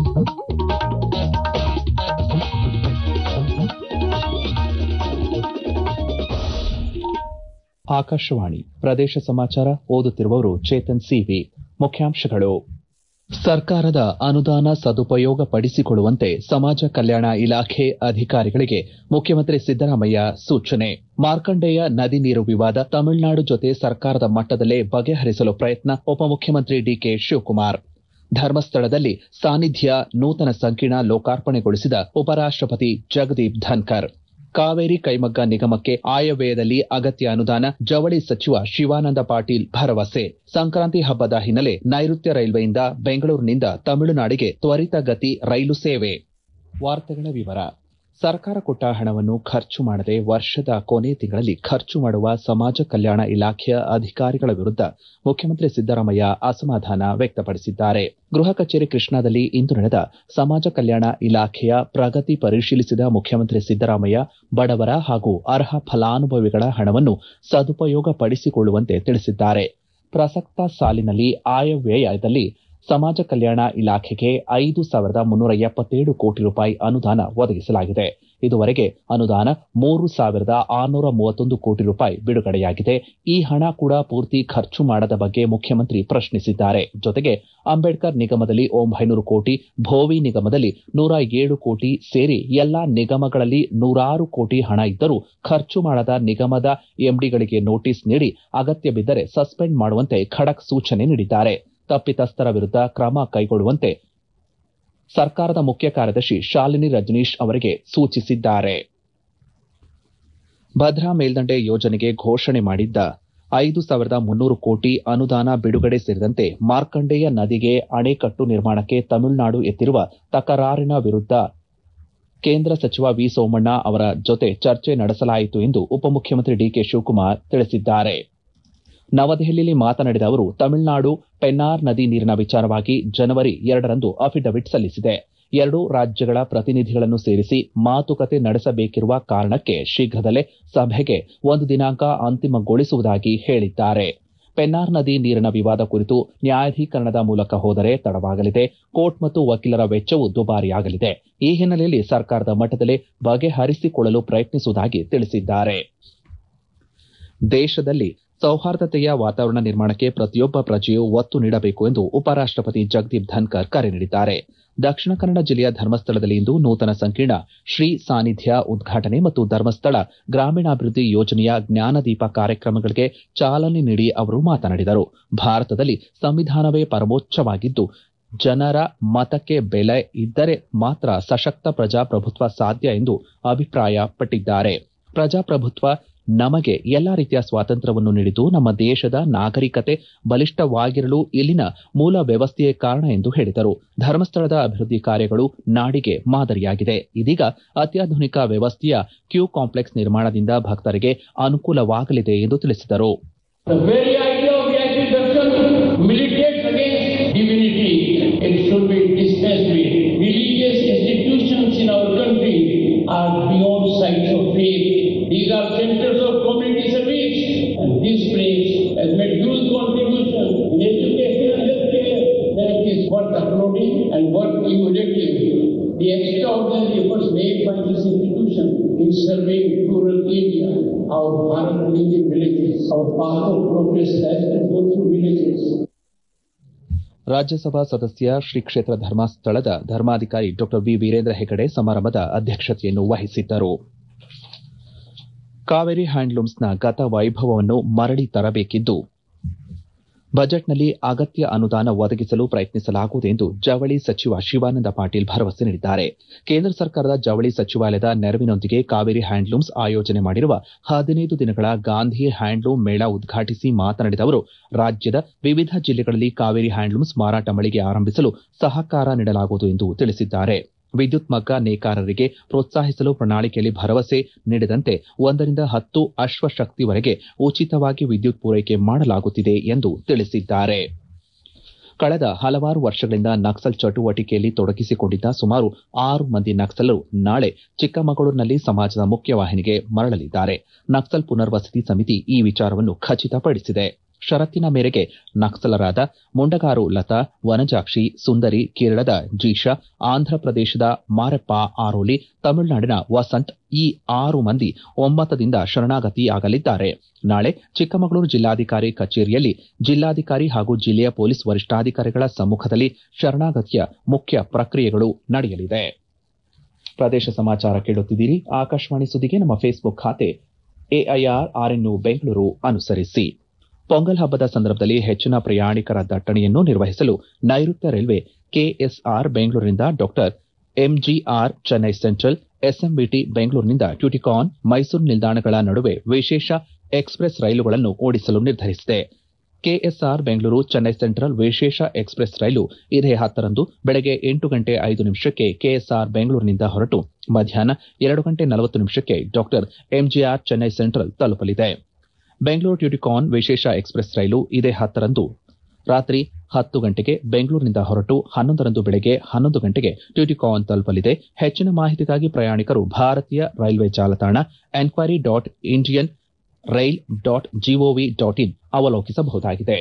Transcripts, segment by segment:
ಆಕಾಶವಾಣಿ ಪ್ರದೇಶ ಸಮಾಚಾರ ಓದುತ್ತಿರುವವರು ಚೇತನ್ ಸಿವಿ ಮುಖ್ಯಾಂಶಗಳು ಸರ್ಕಾರದ ಅನುದಾನ ಸದುಪಯೋಗ ಪಡಿಸಿಕೊಳ್ಳುವಂತೆ ಸಮಾಜ ಕಲ್ಯಾಣ ಇಲಾಖೆ ಅಧಿಕಾರಿಗಳಿಗೆ ಮುಖ್ಯಮಂತ್ರಿ ಸಿದ್ದರಾಮಯ್ಯ ಸೂಚನೆ ಮಾರ್ಕಂಡೇಯ ನದಿ ನೀರು ವಿವಾದ ತಮಿಳುನಾಡು ಜೊತೆ ಸರ್ಕಾರದ ಮಟ್ಟದಲ್ಲೇ ಬಗೆಹರಿಸಲು ಪ್ರಯತ್ನ ಉಪಮುಖ್ಯಮಂತ್ರಿ ಡಿಕೆ ಶಿವಕುಮಾರ್ ಧರ್ಮಸ್ಥಳದಲ್ಲಿ ಸಾನ್ನಿಧ್ಯ ನೂತನ ಸಂಕೀರ್ಣ ಲೋಕಾರ್ಪಣೆಗೊಳಿಸಿದ ಉಪರಾಷ್ಟಪತಿ ಜಗದೀಪ್ ಧನ್ಕರ್ ಕಾವೇರಿ ಕೈಮಗ್ಗ ನಿಗಮಕ್ಕೆ ಆಯವ್ಯಯದಲ್ಲಿ ಅಗತ್ಯ ಅನುದಾನ ಜವಳಿ ಸಚಿವ ಶಿವಾನಂದ ಪಾಟೀಲ್ ಭರವಸೆ ಸಂಕ್ರಾಂತಿ ಹಬ್ಬದ ಹಿನ್ನೆಲೆ ನೈಋತ್ಯ ರೈಲ್ವೆಯಿಂದ ಬೆಂಗಳೂರಿನಿಂದ ತಮಿಳುನಾಡಿಗೆ ತ್ವರಿತಗತಿ ರೈಲು ಸೇವೆ ವಾರ್ತೆಗಳ ವಿವರ ಸರ್ಕಾರ ಕೊಟ್ಟ ಹಣವನ್ನು ಖರ್ಚು ಮಾಡದೆ ವರ್ಷದ ಕೊನೆ ತಿಂಗಳಲ್ಲಿ ಖರ್ಚು ಮಾಡುವ ಸಮಾಜ ಕಲ್ಯಾಣ ಇಲಾಖೆಯ ಅಧಿಕಾರಿಗಳ ವಿರುದ್ದ ಮುಖ್ಯಮಂತ್ರಿ ಸಿದ್ದರಾಮಯ್ಯ ಅಸಮಾಧಾನ ವ್ಯಕ್ತಪಡಿಸಿದ್ದಾರೆ ಗೃಹ ಕಚೇರಿ ಕೃಷ್ಣಾದಲ್ಲಿ ಇಂದು ನಡೆದ ಸಮಾಜ ಕಲ್ಯಾಣ ಇಲಾಖೆಯ ಪ್ರಗತಿ ಪರಿಶೀಲಿಸಿದ ಮುಖ್ಯಮಂತ್ರಿ ಸಿದ್ದರಾಮಯ್ಯ ಬಡವರ ಹಾಗೂ ಅರ್ಹ ಫಲಾನುಭವಿಗಳ ಹಣವನ್ನು ಸದುಪಯೋಗ ಪಡಿಸಿಕೊಳ್ಳುವಂತೆ ತಿಳಿಸಿದ್ದಾರೆ ಪ್ರಸಕ್ತ ಸಾಲಿನಲ್ಲಿ ಆಯವ್ಯಯದಲ್ಲಿ ಸಮಾಜ ಕಲ್ಯಾಣ ಇಲಾಖೆಗೆ ಐದು ಸಾವಿರದ ಮುನ್ನೂರ ಎಪ್ಪತ್ತೇಳು ಕೋಟಿ ರೂಪಾಯಿ ಅನುದಾನ ಒದಗಿಸಲಾಗಿದೆ ಇದುವರೆಗೆ ಅನುದಾನ ಮೂರು ಸಾವಿರದ ಆರುನೂರ ಮೂವತ್ತೊಂದು ಕೋಟಿ ರೂಪಾಯಿ ಬಿಡುಗಡೆಯಾಗಿದೆ ಈ ಹಣ ಕೂಡ ಪೂರ್ತಿ ಖರ್ಚು ಮಾಡದ ಬಗ್ಗೆ ಮುಖ್ಯಮಂತ್ರಿ ಪ್ರಶ್ನಿಸಿದ್ದಾರೆ ಜೊತೆಗೆ ಅಂಬೇಡ್ಕರ್ ನಿಗಮದಲ್ಲಿ ಒಂಬೈನೂರು ಕೋಟಿ ಭೋವಿ ನಿಗಮದಲ್ಲಿ ನೂರ ಏಳು ಕೋಟಿ ಸೇರಿ ಎಲ್ಲಾ ನಿಗಮಗಳಲ್ಲಿ ನೂರಾರು ಕೋಟಿ ಹಣ ಇದ್ದರೂ ಖರ್ಚು ಮಾಡದ ನಿಗಮದ ಎಂಡಿಗಳಿಗೆ ನೋಟಿಸ್ ನೀಡಿ ಅಗತ್ಯ ಬಿದ್ದರೆ ಸಸ್ಪೆಂಡ್ ಮಾಡುವಂತೆ ಖಡಕ್ ಸೂಚನೆ ನೀಡಿದ್ದಾರೆ ತಪ್ಪಿತಸ್ಥರ ವಿರುದ್ದ ಕ್ರಮ ಕೈಗೊಳ್ಳುವಂತೆ ಸರ್ಕಾರದ ಮುಖ್ಯ ಕಾರ್ಯದರ್ಶಿ ಶಾಲಿನಿ ರಜನೀಶ್ ಅವರಿಗೆ ಸೂಚಿಸಿದ್ದಾರೆ ಭದ್ರಾ ಮೇಲ್ದಂಡೆ ಯೋಜನೆಗೆ ಘೋಷಣೆ ಮಾಡಿದ್ದ ಐದು ಸಾವಿರದ ಮುನ್ನೂರು ಕೋಟಿ ಅನುದಾನ ಬಿಡುಗಡೆ ಸೇರಿದಂತೆ ಮಾರ್ಕಂಡೇಯ ನದಿಗೆ ಅಣೆಕಟ್ಟು ನಿರ್ಮಾಣಕ್ಕೆ ತಮಿಳುನಾಡು ಎತ್ತಿರುವ ತಕರಾರಿನ ವಿರುದ್ದ ಕೇಂದ್ರ ಸಚಿವ ವಿ ಸೋಮಣ್ಣ ಅವರ ಜೊತೆ ಚರ್ಚೆ ನಡೆಸಲಾಯಿತು ಎಂದು ಉಪಮುಖ್ಯಮಂತ್ರಿ ಡಿಕೆ ಶಿವಕುಮಾರ್ ತಿಳಿಸಿದ್ದಾರೆ ನವದೆಹಲಿಯಲ್ಲಿ ಮಾತನಾಡಿದ ಅವರು ತಮಿಳುನಾಡು ಪೆನ್ನಾರ್ ನದಿ ನೀರಿನ ವಿಚಾರವಾಗಿ ಜನವರಿ ಎರಡರಂದು ಅಫಿಡವಿಟ್ ಸಲ್ಲಿಸಿದೆ ಎರಡೂ ರಾಜ್ಯಗಳ ಪ್ರತಿನಿಧಿಗಳನ್ನು ಸೇರಿಸಿ ಮಾತುಕತೆ ನಡೆಸಬೇಕಿರುವ ಕಾರಣಕ್ಕೆ ಶೀಘ್ರದಲ್ಲೇ ಸಭೆಗೆ ಒಂದು ದಿನಾಂಕ ಅಂತಿಮಗೊಳಿಸುವುದಾಗಿ ಹೇಳಿದ್ದಾರೆ ಪೆನ್ನಾರ್ ನದಿ ನೀರಿನ ವಿವಾದ ಕುರಿತು ನ್ಯಾಯಾಧೀಕರಣದ ಮೂಲಕ ಹೋದರೆ ತಡವಾಗಲಿದೆ ಕೋರ್ಟ್ ಮತ್ತು ವಕೀಲರ ವೆಚ್ಚವೂ ದುಬಾರಿಯಾಗಲಿದೆ ಈ ಹಿನ್ನೆಲೆಯಲ್ಲಿ ಸರ್ಕಾರದ ಮಟ್ಟದಲ್ಲೇ ಬಗೆಹರಿಸಿಕೊಳ್ಳಲು ಪ್ರಯತ್ನಿಸುವುದಾಗಿ ತಿಳಿಸಿದ್ದಾರೆ ದೇಶದಲ್ಲಿ ಸೌಹಾರ್ದತೆಯ ವಾತಾವರಣ ನಿರ್ಮಾಣಕ್ಕೆ ಪ್ರತಿಯೊಬ್ಬ ಪ್ರಜೆಯೂ ಒತ್ತು ನೀಡಬೇಕು ಎಂದು ಉಪರಾಷ್ಟಪತಿ ಜಗದೀಪ್ ಧನ್ಕರ್ ಕರೆ ನೀಡಿದ್ದಾರೆ ದಕ್ಷಿಣ ಕನ್ನಡ ಜಿಲ್ಲೆಯ ಧರ್ಮಸ್ಥಳದಲ್ಲಿ ಇಂದು ನೂತನ ಸಂಕೀರ್ಣ ಶ್ರೀ ಸಾನ್ನಿಧ್ಯ ಉದ್ಘಾಟನೆ ಮತ್ತು ಧರ್ಮಸ್ಥಳ ಗ್ರಾಮೀಣಾಭಿವೃದ್ಧಿ ಯೋಜನೆಯ ಜ್ಞಾನದೀಪ ಕಾರ್ಯಕ್ರಮಗಳಿಗೆ ಚಾಲನೆ ನೀಡಿ ಅವರು ಮಾತನಾಡಿದರು ಭಾರತದಲ್ಲಿ ಸಂವಿಧಾನವೇ ಪರಮೋಚ್ಚವಾಗಿದ್ದು ಜನರ ಮತಕ್ಕೆ ಬೆಲೆ ಇದ್ದರೆ ಮಾತ್ರ ಸಶಕ್ತ ಪ್ರಜಾಪ್ರಭುತ್ವ ಸಾಧ್ಯ ಎಂದು ಅಭಿಪ್ರಾಯಪಟ್ಟಿದ್ದಾರೆ ಪ್ರಜಾಪ್ರಭುತ್ವ ನಮಗೆ ಎಲ್ಲಾ ರೀತಿಯ ಸ್ವಾತಂತ್ರ್ಯವನ್ನು ನೀಡಿದ್ದು ನಮ್ಮ ದೇಶದ ನಾಗರಿಕತೆ ಬಲಿಷ್ಠವಾಗಿರಲು ಇಲ್ಲಿನ ಮೂಲ ವ್ಯವಸ್ಥೆಯೇ ಕಾರಣ ಎಂದು ಹೇಳಿದರು ಧರ್ಮಸ್ಥಳದ ಅಭಿವೃದ್ಧಿ ಕಾರ್ಯಗಳು ನಾಡಿಗೆ ಮಾದರಿಯಾಗಿದೆ ಇದೀಗ ಅತ್ಯಾಧುನಿಕ ವ್ಯವಸ್ಥೆಯ ಕ್ಯೂ ಕಾಂಪ್ಲೆಕ್ಸ್ ನಿರ್ಮಾಣದಿಂದ ಭಕ್ತರಿಗೆ ಅನುಕೂಲವಾಗಲಿದೆ ಎಂದು ತಿಳಿಸಿದರು The very idea of VIP darshan militates against divinity. It should be dispensed with. Religious institutions in our country are beyond sight of faith. These are centers of community service. And this place has made huge contribution in education and healthcare that is worth applauding and worth emulating. The extraordinary efforts made by this institution in serving rural India, our Bharat religion villages, our path of progress has to go through villages. Rajya Sabha ಸದಸ್ಯ ಶ್ರೀ ಕ್ಷೇತ್ರ ಧರ್ಮಸ್ಥಳದ ಧರ್ಮಾಧಿಕಾರಿ ಡಾ V Veerendra Hegde ಸಮಾರಂಭದ ಅಧ್ಯಕ್ಷತೆಯನ್ನು ವಹಿಸಿದ್ದರು ಕಾವೇರಿ ಹ್ಯಾಂಡ್ಲೂಮ್ಸ್ನ ಗತ ವೈಭವವನ್ನು ಮರಳಿ ತರಬೇಕಿದ್ದು ಬಜೆಟ್ನಲ್ಲಿ ಅಗತ್ಯ ಅನುದಾನ ಒದಗಿಸಲು ಪ್ರಯತ್ನಿಸಲಾಗುವುದು ಎಂದು ಜವಳಿ ಸಚಿವ ಶಿವಾನಂದ ಪಾಟೀಲ್ ಭರವಸೆ ನೀಡಿದ್ದಾರೆ ಕೇಂದ್ರ ಸರ್ಕಾರದ ಜವಳಿ ಸಚಿವಾಲಯದ ನೆರವಿನೊಂದಿಗೆ ಕಾವೇರಿ ಹ್ಯಾಂಡ್ಲೂಮ್ಸ್ ಆಯೋಜನೆ ಮಾಡಿರುವ ಹದಿನೈದು ದಿನಗಳ ಗಾಂಧಿ ಹ್ಯಾಂಡ್ಲೂಮ್ ಮೇಳ ಉದ್ಘಾಟಿಸಿ ಮಾತನಾಡಿದ ಅವರು ರಾಜ್ಯದ ವಿವಿಧ ಜಿಲ್ಲೆಗಳಲ್ಲಿ ಕಾವೇರಿ ಹ್ಯಾಂಡ್ಲೂಮ್ಸ್ ಮಾರಾಟ ಮಳಿಗೆ ಆರಂಭಿಸಲು ಸಹಕಾರ ನೀಡಲಾಗುವುದು ಎಂದು ತಿಳಿಸಿದ್ದಾರೆ ವಿದ್ಯುತ್ ಮಗ್ಗ ನೇಕಾರರಿಗೆ ಪ್ರೋತ್ಸಾಹಿಸಲು ಪ್ರಣಾಳಿಕೆಯಲ್ಲಿ ಭರವಸೆ ನೀಡಿದಂತೆ ಒಂದರಿಂದ ಹತ್ತು ಅಶ್ವಶಕ್ತಿವರೆಗೆ ಉಚಿತವಾಗಿ ವಿದ್ಯುತ್ ಪೂರೈಕೆ ಮಾಡಲಾಗುತ್ತಿದೆ ಎಂದು ತಿಳಿಸಿದ್ದಾರೆ ಕಳೆದ ಹಲವಾರು ವರ್ಷಗಳಿಂದ ನಕ್ಸಲ್ ಚಟುವಟಿಕೆಯಲ್ಲಿ ತೊಡಗಿಸಿಕೊಂಡಿದ್ದ ಸುಮಾರು ಆರು ಮಂದಿ ನಕ್ಸಲರು ನಾಳೆ ಚಿಕ್ಕಮಗಳೂರಿನಲ್ಲಿ ಸಮಾಜದ ಮುಖ್ಯವಾಹಿನಿಗೆ ಮರಳಲಿದ್ದಾರೆ ನಕ್ಸಲ್ ಪುನರ್ವಸತಿ ಸಮಿತಿ ಈ ವಿಚಾರವನ್ನು ಖಚಿತಪಡಿಸಿದೆ ಷರತ್ತಿನ ಮೇರೆಗೆ ನಕ್ಸಲರಾದ ಮುಂಡಗಾರು ಲತಾ ವನಜಾಕ್ಷಿ ಸುಂದರಿ ಕೇರಳದ ಜೀಶಾ ಆಂಧ್ರಪ್ರದೇಶದ ಮಾರೆಪ್ಪ ಆರೋಲಿ ತಮಿಳುನಾಡಿನ ವಸಂತ್ ಈ ಆರು ಮಂದಿ ಒಮ್ಮತದಿಂದ ಶರಣಾಗತಿಯಾಗಲಿದ್ದಾರೆ ನಾಳೆ ಚಿಕ್ಕಮಗಳೂರು ಜಿಲ್ಲಾಧಿಕಾರಿ ಕಚೇರಿಯಲ್ಲಿ ಜಿಲ್ಲಾಧಿಕಾರಿ ಹಾಗೂ ಜಿಲ್ಲೆಯ ಪೊಲೀಸ್ ವರಿಷ್ಠಾಧಿಕಾರಿಗಳ ಸಮ್ಮುಖದಲ್ಲಿ ಶರಣಾಗತಿಯ ಮುಖ್ಯ ಪ್ರಕ್ರಿಯೆಗಳು ನಡೆಯಲಿದೆ ಪ್ರದೇಶ ಸಮಾಚಾರ ಕೇಳುತ್ತಿದ್ದೀರಿ ಆಕಾಶವಾಣಿ ಸುದ್ದಿಗೆ ನಮ್ಮ ಫೇಸ್ಬುಕ್ ಖಾತೆ ಎಐಆರ್ ಆರ್ಎನ್ಯು ಬೆಂಗಳೂರು ಅನುಸರಿಸಿ ಪೊಂಗಲ್ ಹಬ್ಬದ ಸಂದರ್ಭದಲ್ಲಿ ಹೆಚ್ಚಿನ ಪ್ರಯಾಣಿಕರ ದಟ್ಟಣೆಯನ್ನು ನಿರ್ವಹಿಸಲು ನೈಋತ್ಯ ರೈಲ್ವೆ ಕೆಎಸ್ಆರ್ ಬೆಂಗಳೂರಿನಿಂದ doctor MGR Chennai central SMBT ಬೆಂಗಳೂರಿನಿಂದ ಟ್ಯೂಟಿಕಾನ್ ಮೈಸೂರು ನಿಲ್ದಾಣಗಳ ನಡುವೆ ವಿಶೇಷ ಎಕ್ಸ್ಪ್ರೆಸ್ ರೈಲುಗಳನ್ನು ಓಡಿಸಲು ನಿರ್ಧರಿಸಿದೆ ಕೆಎಸ್ಆರ್ ಬೆಂಗಳೂರು ಚೆನ್ನೈ ಸೆಂಟ್ರಲ್ ವಿಶೇಷ ಎಕ್ಸ್ಪ್ರೆಸ್ ರೈಲು ಇದೇ ಹತ್ತರಂದು ಬೆಳಗ್ಗೆ ಎಂಟು ಗಂಟೆ ಐದು ನಿಮಿಷಕ್ಕೆ ಕೆಎಸ್ಆರ್ ಬೆಂಗಳೂರಿನಿಂದ ಹೊರಟು ಮಧ್ಯಾಹ್ನ ಎರಡು ಗಂಟೆ ನಲವತ್ತು ನಿಮಿಷಕ್ಕೆ ಡಾಕ್ಟರ್ ಎಂಜಿಆರ್ ಚೆನ್ನೈ ಸೆಂಟ್ರಲ್ ತಲುಪಲಿದೆ ಬೆಂಗಳೂರು ಟ್ಯೂಟಿಕಾನ್ ವಿಶೇಷ ಎಕ್ಸ್ಪ್ರೆಸ್ ರೈಲು ಇದೇ ಹತ್ತರಂದು ರಾತ್ರಿ ಹತ್ತು ಗಂಟೆಗೆ ಬೆಂಗಳೂರಿನಿಂದ ಹೊರಟು ಹನ್ನೊಂದರಂದು ಬೆಳಗ್ಗೆ ಹನ್ನೊಂದು ಗಂಟೆಗೆ ಟ್ಯೂಟಿಕಾನ್ ತಲುಪಲಿದೆ ಹೆಚ್ಚಿನ ಮಾಹಿತಿಗಾಗಿ ಪ್ರಯಾಣಿಕರು ಭಾರತೀಯ ರೈಲ್ವೆ ಜಾಲತಾಣ enquiry dot Indian rail dot G O V dot in ಅವಲೋಕಿಸಬಹುದಾಗಿದೆ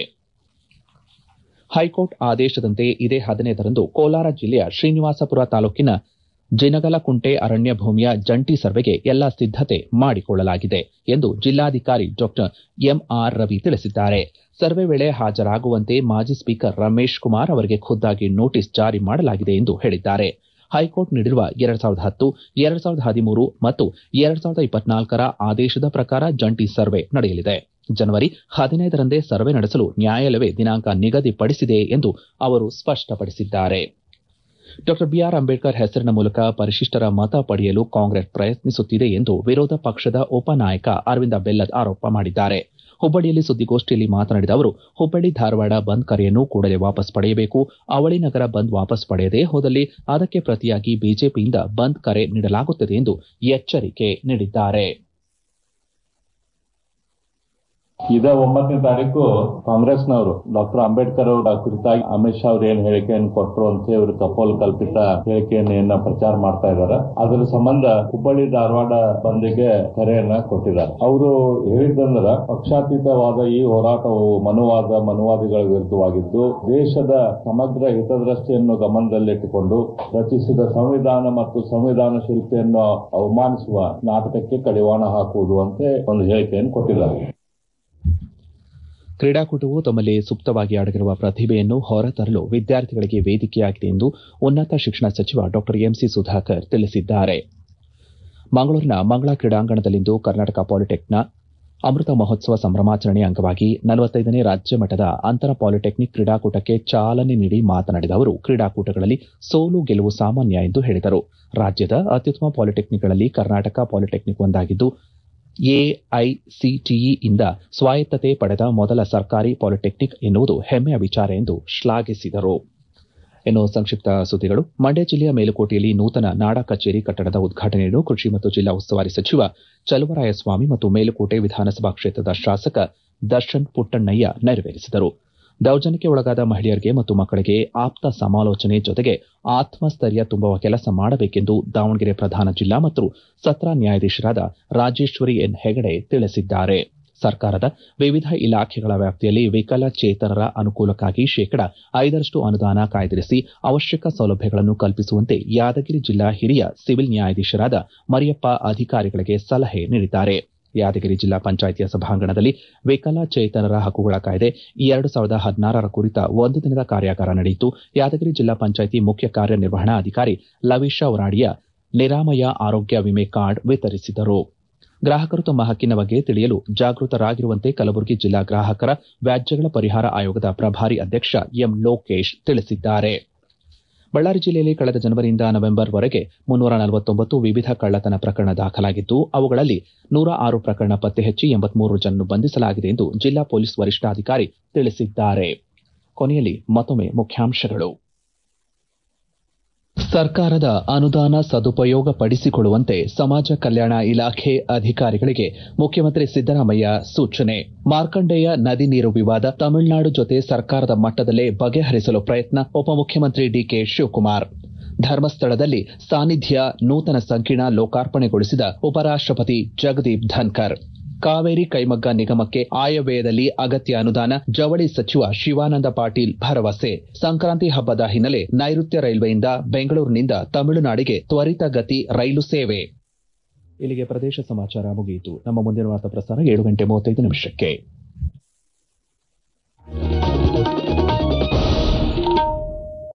ಹೈಕೋರ್ಟ್ ಆದೇಶದಂತೆ ಇದೇ ಹದಿನೈದರಂದು ಕೋಲಾರ ಜಿಲ್ಲೆಯ ಶ್ರೀನಿವಾಸಪುರ ತಾಲೂಕಿನ ಜಿನಗಲಕುಂಟೆ ಅರಣ್ಯ ಭೂಮಿಯ ಜಂಟಿ ಸರ್ವೆಗೆ ಎಲ್ಲಾ ಸಿದ್ದತೆ ಮಾಡಿಕೊಳ್ಳಲಾಗಿದೆ ಎಂದು ಜಿಲ್ಲಾಧಿಕಾರಿ ಡಾಕ್ಟರ್ ಎಂಆರ್ ರವಿ ತಿಳಿಸಿದ್ದಾರೆ ಸರ್ವೆ ವೇಳೆ ಹಾಜರಾಗುವಂತೆ ಮಾಜಿ ಸ್ಪೀಕರ್ ರಮೇಶ್ ಕುಮಾರ್ ಅವರಿಗೆ ಖುದ್ದಾಗಿ ನೋಟಿಸ್ ಜಾರಿ ಮಾಡಲಾಗಿದೆ ಎಂದು ಹೇಳಿದ್ದಾರೆ ಹೈಕೋರ್ಟ್ ನೀಡಿರುವ ಎರಡ್ ಸಾವಿರದ ಹತ್ತು ಎರಡ್ ಸಾವಿರದ ಹದಿಮೂರು ಮತ್ತು ಎರಡ್ ಸಾವಿರದ ಇಪ್ಪತ್ನಾಲ್ಕರ ಆದೇಶದ ಪ್ರಕಾರ ಜಂಟಿ ಸರ್ವೆ ನಡೆಯಲಿದೆ ಜನವರಿ ಹದಿನೈದರಂದೇ ಸರ್ವೆ ನಡೆಸಲು ನ್ಯಾಯಾಲಯವೇ ದಿನಾಂಕ ನಿಗದಿಪಡಿಸಿದೆ ಎಂದು ಅವರು ಸ್ಪಷ್ಟಪಡಿಸಿದ್ದಾರೆ ಡಾ ಬಿಆರ್ ಅಂಬೇಡ್ಕರ್ ಹೆಸರಿನ ಮೂಲಕ ಪರಿಶಿಷ್ಟರ ಮತ ಪಡೆಯಲು ಕಾಂಗ್ರೆಸ್ ಪ್ರಯತ್ನಿಸುತ್ತಿದೆ ಎಂದು ವಿರೋಧ ಪಕ್ಷದ ಉಪನಾಯಕ ಅರವಿಂದ ಬೆಲ್ಲದ್ ಆರೋಪ ಮಾಡಿದ್ದಾರೆ ಹುಬ್ಬಳ್ಳಿಯಲ್ಲಿ ಸುದ್ದಿಗೋಷ್ಠಿಯಲ್ಲಿ ಮಾತನಾಡಿದ ಅವರು ಹುಬ್ಬಳ್ಳಿ ಧಾರವಾಡ ಬಂದ್ ಕರೆಯನ್ನು ಕೂಡಲೇ ವಾಪಸ್ ಪಡೆಯಬೇಕು ಅವಳಿ ನಗರ ಬಂದ್ ವಾಪಸ್ ಪಡೆಯದೇ ಹೋದಲ್ಲಿ ಅದಕ್ಕೆ ಪ್ರತಿಯಾಗಿ ಬಿಜೆಪಿಯಿಂದ ಬಂದ್ ಕರೆ ನೀಡಲಾಗುತ್ತದೆ ಎಂದು ಎಚ್ಚರಿಕೆ ನೀಡಿದ್ದಾರೆ ಇದೇ ಒಂಬತ್ತನೇ ತಾರೀಕು ಕಾಂಗ್ರೆಸ್ನವರು ಡಾಕ್ಟರ್ ಅಂಬೇಡ್ಕರ್ ಅವರ ಕುರಿತಾಗಿ ಅಮಿತ್ ಶಾ ಅವ್ರು ಏನ್ ಹೇಳಿಕೆಯನ್ನು ಕೊಟ್ಟರು ಅಂತ ಇವರು ಕಪೋಲ್ ಕಲ್ಪಿತ ಹೇಳಿಕೆಯನ್ನ ಪ್ರಚಾರ ಮಾಡ್ತಾ ಇದ್ದಾರೆ ಅದರ ಸಂಬಂಧ ಹುಬ್ಬಳ್ಳಿ ಧಾರವಾಡ ಬಂದಿಗೆ ಕರೆಯನ್ನ ಕೊಟ್ಟಿದ್ದಾರೆ ಅವರು ಹೇಳಿದಂದ್ರ ಪಕ್ಷಾತೀತವಾದ ಈ ಹೋರಾಟವು ಮನುವಾದ ಮನುವಾದಿಗಳ ವಿರುದ್ಧವಾಗಿದ್ದು ದೇಶದ ಸಮಗ್ರ ಹಿತದೃಷ್ಟಿಯನ್ನು ಗಮನದಲ್ಲಿಟ್ಟುಕೊಂಡು ರಚಿಸಿದ ಸಂವಿಧಾನ ಮತ್ತು ಸಂವಿಧಾನ ಶಿಲ್ಪಿಯನ್ನು ಅವಮಾನಿಸುವ ನಾಟಕಕ್ಕೆ ಕಡಿವಾಣ ಹಾಕುವುದು ಅಂತ ಒಂದು ಹೇಳಿಕೆಯನ್ನು ಕೊಟ್ಟಿದ್ದಾರೆ ಕ್ರೀಡಾಕೂಟವು ತಮ್ಮಲ್ಲಿ ಸುಪ್ತವಾಗಿ ಅಡಗಿರುವ ಪ್ರತಿಭೆಯನ್ನು ಹೊರತರಲು ವಿದ್ಯಾರ್ಥಿಗಳಿಗೆ ವೇದಿಕೆಯಾಗಿದೆ ಎಂದು ಉನ್ನತ ಶಿಕ್ಷಣ ಸಚಿವ ಡಾ ಎಂಸಿ ಸುಧಾಕರ್ ತಿಳಿಸಿದ್ದಾರೆ ಮಂಗಳೂರಿನ ಮಂಗಳಾ ಕ್ರೀಡಾಂಗಣದಲ್ಲಿಂದು ಕರ್ನಾಟಕ ಪಾಲಿಟೆಕ್ನ ಅಮೃತ ಮಹೋತ್ಸವ ಸಂಭ್ರಮಾಚರಣೆ ಅಂಗವಾಗಿ ನಲವತ್ತೈದನೇ ರಾಜ್ಯ ಮಟ್ಟದ ಅಂತರ ಪಾಲಿಟೆಕ್ನಿಕ್ ಕ್ರೀಡಾಕೂಟಕ್ಕೆ ಚಾಲನೆ ನೀಡಿ ಮಾತನಾಡಿದ ಅವರು ಕ್ರೀಡಾಕೂಟಗಳಲ್ಲಿ ಸೋಲು ಗೆಲುವು ಸಾಮಾನ್ಯ ಎಂದು ಹೇಳಿದರು ರಾಜ್ಯದ ಅತ್ಯುತ್ತಮ ಪಾಲಿಟೆಕ್ನಿಕ್ಗಳಲ್ಲಿ ಕರ್ನಾಟಕ ಪಾಲಿಟೆಕ್ನಿಕ್ ಒಂದಾಗಿದ್ದು ಎಐಸಿಟಿಇಯಿಂದ ಸ್ವಾಯತ್ತತೆ ಪಡೆದ ಮೊದಲ ಸರ್ಕಾರಿ ಪಾಲಿಟೆಕ್ನಿಕ್ ಎನ್ನುವುದು ಹೆಮ್ಮೆಯ ವಿಚಾರ ಎಂದು ಶ್ಲಾಘಿಸಿದರು ಇನ್ನು ಸಂಕ್ಷಿಪ್ತ ಸುದ್ದಿಗಳು ಮಂಡ್ಯ ಜಿಲ್ಲೆಯ ಮೇಲುಕೋಟೆಯಲ್ಲಿ ನೂತನ ನಾಡ ಕಚೇರಿ ಕಟ್ಟಡದ ಉದ್ಘಾಟನೆಯನ್ನು ಕೃಷಿ ಮತ್ತು ಜಿಲ್ಲಾ ಉಸ್ತುವಾರಿ ಸಚಿವ ಚಲುವರಾಯಸ್ವಾಮಿ ಮತ್ತು ಮೇಲುಕೋಟೆ ವಿಧಾನಸಭಾ ಕ್ಷೇತ್ರದ ಶಾಸಕ ದರ್ಶನ್ ಪುಟ್ಟಣ್ಣಯ್ಯ ನೆರವೇರಿಸಿದರು ದೌರ್ಜನ್ಯಕ್ಕೆ ಒಳಗಾದ ಮಹಿಳೆಯರಿಗೆ ಮತ್ತು ಮಕ್ಕಳಿಗೆ ಆಪ್ತ ಸಮಾಲೋಚನೆ ಜೊತೆಗೆ ಆತ್ಮಸ್ಥೈರ್ಯ ತುಂಬುವ ಕೆಲಸ ಮಾಡಬೇಕೆಂದು ದಾವಣಗೆರೆ ಪ್ರಧಾನ ಜಿಲ್ಲಾ ಮತ್ತು ಸತ್ರ ನ್ಯಾಯಾಧೀಶರಾದ ರಾಜೇಶ್ವರಿ ಎನ್ ಹೆಗಡೆ ತಿಳಿಸಿದ್ದಾರೆ ಸರ್ಕಾರದ ವಿವಿಧ ಇಲಾಖೆಗಳ ವ್ಯಾಪ್ತಿಯಲ್ಲಿ ವಿಕಲಚೇತನರ ಅನುಕೂಲಕ್ಕಾಗಿ ಶೇಕಡ ಐದರಷ್ಟು ಅನುದಾನ ಕಾಯ್ದಿರಿಸಿ ಅವಶ್ಯಕ ಸೌಲಭ್ಯಗಳನ್ನು ಕಲ್ಪಿಸುವಂತೆ ಯಾದಗಿರಿ ಜಿಲ್ಲಾ ಹಿರಿಯ ಸಿವಿಲ್ ನ್ಯಾಯಾಧೀಶರಾದ ಮರಿಯಪ್ಪ ಅಧಿಕಾರಿಗಳಿಗೆ ಸಲಹೆ ನೀಡಿದ್ದಾರೆ ಯಾದಗಿರಿ ಜಿಲ್ಲಾ ಪಂಚಾಯಿತಿಯ ಸಭಾಂಗಣದಲ್ಲಿ ವಿಕಲಚೇತನರ ಹಕ್ಕುಗಳ ಕಾಯ್ದೆ ಎರಡು ಸಾವಿರದ ಹದಿನಾರರ ಕುರಿತ ಒಂದು ದಿನದ ಕಾರ್ಯಾಗಾರ ನಡೆಯಿತು ಯಾದಗಿರಿ ಜಿಲ್ಲಾ ಪಂಚಾಯಿತಿ ಮುಖ್ಯ ಕಾರ್ಯನಿರ್ವಹಣಾಧಿಕಾರಿ ಲವಿಶಾ ವರಾಡಿಯ ನಿರಾಮಯ ಆರೋಗ್ಯ ವಿಮೆ ಕಾರ್ಡ್ ವಿತರಿಸಿದರು ಗ್ರಾಹಕರು ತಮ್ಮ ಹಕ್ಕಿನ ಬಗ್ಗೆ ತಿಳಿಯಲು ಜಾಗೃತರಾಗಿರುವಂತೆ ಕಲಬುರಗಿ ಜಿಲ್ಲಾ ಗ್ರಾಹಕರ ವ್ಯಾಜ್ಯಗಳ ಪರಿಹಾರ ಆಯೋಗದ ಪ್ರಭಾರಿ ಅಧ್ಯಕ್ಷ ಎಂ ಲೋಕೇಶ್ ತಿಳಿಸಿದ್ದಾರೆ ಬಳ್ಳಾರಿ ಜಿಲ್ಲೆಯಲ್ಲಿ ಕಳೆದ ಜನವರಿಯಿಂದ ನವೆಂಬರ್ವರೆಗೆ ಮುನ್ನೂರ ನಲವತ್ತೊಂಬತ್ತು ವಿವಿಧ ಕಳ್ಳತನ ಪ್ರಕರಣ ದಾಖಲಾಗಿದ್ದು ಅವುಗಳಲ್ಲಿ ನೂರ ಆರು ಪ್ರಕರಣ ಪತ್ತೆ ಹಚ್ಚಿ ಎಂಬತ್ಮೂರು ಜನರನ್ನು ಬಂಧಿಸಲಾಗಿದೆ ಎಂದು ಜಿಲ್ಲಾ ಪೊಲೀಸ್ ವರಿಷ್ಠಾಧಿಕಾರಿ ತಿಳಿಸಿದ್ದಾರೆ ಕೊನೆಯಲ್ಲಿ ಮತ್ತೊಮ್ಮೆ ಮುಖ್ಯಾಂಶಗಳು ಸರ್ಕಾರದ ಅನುದಾನ ಸದುಪಯೋಗ ಪಡಿಸಿಕೊಳ್ಳುವಂತೆ ಸಮಾಜ ಕಲ್ಯಾಣ ಇಲಾಖೆ ಅಧಿಕಾರಿಗಳಿಗೆ ಮುಖ್ಯಮಂತ್ರಿ ಸಿದ್ದರಾಮಯ್ಯ ಸೂಚನೆ ಮಾರ್ಕಂಡೇಯ ನದಿ ನೀರು ವಿವಾದ ತಮಿಳುನಾಡು ಜೊತೆ ಸರ್ಕಾರದ ಮಟ್ಟದಲ್ಲೇ ಬಗೆಹರಿಸಲು ಪ್ರಯತ್ನ ಉಪಮುಖ್ಯಮಂತ್ರಿ ಡಿಕೆ ಶಿವಕುಮಾರ್ ಧರ್ಮಸ್ಥಳದಲ್ಲಿ ಸಾನ್ನಿಧ್ಯ ನೂತನ ಸಂಕೀರ್ಣ ಲೋಕಾರ್ಪಣೆಗೊಳಿಸಿದ ಉಪರಾಷ್ಟಪತಿ ಜಗದೀಪ್ ಧನ್ಕರ್ ಕಾವೇರಿ ಕೈಮಗ್ಗ ನಿಗಮಕ್ಕೆ ಆಯವ್ಯಯದಲ್ಲಿ ಅಗತ್ಯ ಅನುದಾನ ಜವಳಿ ಸಚಿವ ಶಿವಾನಂದ ಪಾಟೀಲ್ ಭರವಸೆ ಸಂಕ್ರಾಂತಿ ಹಬ್ಬದ ಹಿನ್ನೆಲೆ ನೈಋತ್ಯ ರೈಲ್ವೆಯಿಂದ ಬೆಂಗಳೂರಿನಿಂದ ತಮಿಳುನಾಡಿಗೆ ತ್ವರಿತಗತಿ ರೈಲು ಸೇವೆ ಇಲ್ಲಿಗೆ ಪ್ರದೇಶ ಸಮಾಚಾರ ಮುಗಿಯಿತು ನಮ್ಮ ಮುಂದಿನ ವಾರ್ತಾ ಪ್ರಸಾರ ಏಳು ಗಂಟೆ ಮೂವತ್ತೈದು ನಿಮಿಷಕ್ಕೆ